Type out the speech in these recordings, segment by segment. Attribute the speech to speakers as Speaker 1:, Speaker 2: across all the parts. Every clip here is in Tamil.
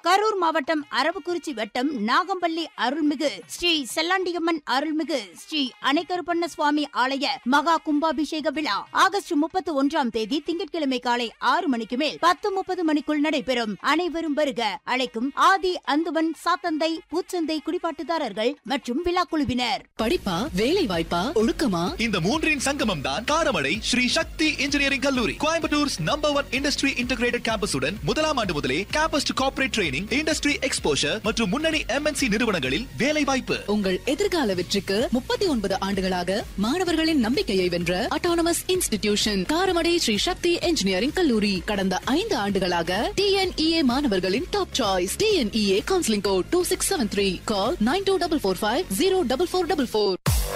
Speaker 1: கரூர் மாவட்டம் அரவக்குறிச்சி வட்டம் நாகம்பள்ளி அருள்மிகு ஸ்ரீ செல்லாண்டியம்மன் அருள்மிகு ஸ்ரீ அணைக்கருப்பண்ண சுவாமி ஆலய மகா கும்பாபிஷேக விழா ஆகஸ்ட் முப்பத்தி ஒன்றாம் தேதி திங்கட்கிழமை காலை ஆறு மணிக்கு மேல் பத்து முப்பது மணிக்குள் நடைபெறும் அனைவரும் வருக அழைக்கும் ஆதி அந்துவன் சாத்தந்தை பூச்சந்தை குடிபாட்டுதாரர்கள் மற்றும் விழா குழுவினர்
Speaker 2: படிப்பா வேலை வாய்ப்பா ஒழுக்கமா
Speaker 3: இந்த மூன்றின் சங்கமம் தான் காரமடை ஸ்ரீ சக்தி இன்ஜினியரிங் கல்லூரி Coimbatore's number one industry integrated கேம்பஸுடன் முதலாம் ஆண்டு முதலே campus to corporate training industry exposure மற்றும் முன்னணி எம்என்சி நிறுவனங்களில் வேலை வாய்ப்பு
Speaker 2: உங்கள் எதிர்கால வெற்றிக்கு முப்பத்தி ஒன்பது ஆண்டுகளாக மாணவர்களின் நம்பிக்கையை வென்ற autonomous institution Karamadai Shri Sakthi engineering கல்லூரி கடந்த ஐந்து ஆண்டுகளாக டிஎன்இஏ மாணவர்களின் top choice TNEA counselling code two six seven three call nine two double four five zero double four double four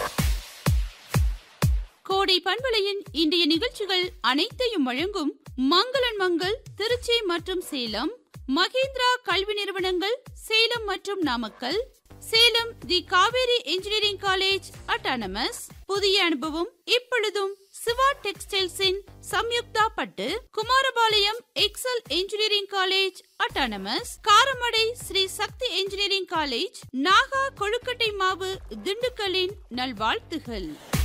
Speaker 4: Kodai பண்பலையின் இன்றைய நிகழ்ச்சிகள் அனைத்தையும் வழங்கும் மங்களன் மங்கள் திருச்சி மற்றும் சேலம் மகேந்திரா கல்வி நிறுவனங்கள் சேலம் மற்றும் Namakkal Salem the Kaveri engineering college autonomous புதிய அனுபவம் இப்பொழுதும் சிவா டெக்ஸ்டைல்ஸின் சம்யுக்தா பட்டு Kumarapalayam Excel engineering college autonomous Karamadai Shri Sakthi engineering college Naga கொழுக்கட்டை மாவு திண்டுக்கலின் நல்வாழ்த்துகள்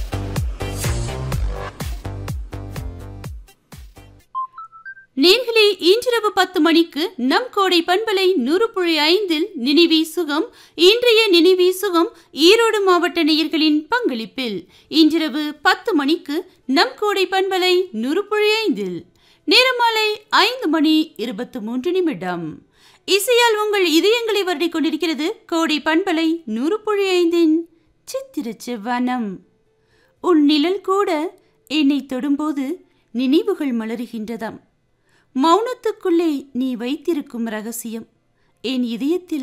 Speaker 4: நேர்களே இன்றிரவு பத்து மணிக்கு நம் கோடை பண்பலை நூறு புள்ளி ஐந்தில் நினைவி சுகம் இன்றைய நினைவி சுகம் ஈரோடு மாவட்ட நேயர்களின் பங்களிப்பில் இன்றிரவு பத்து மணிக்கு நம் கோடை பண்பலை நூறு புள்ளி ஐந்தில் நேரமாலை ஐந்து மணி இருபத்தி மூன்று நிமிடம் இசையால் உங்கள் இதயங்களை வருடிக் கொண்டிருக்கிறது கோடை பண்பலை நூறு புள்ளி ஐந்தின் சித்திரச்சு வனம் உன் நிழல் கூட என்னை தொடும்போது நினைவுகள் மலருகின்றதாம் மௌனத்துக்குள்ளே நீ வைத்திருக்கும் ரகசியம் என் இதயத்தில்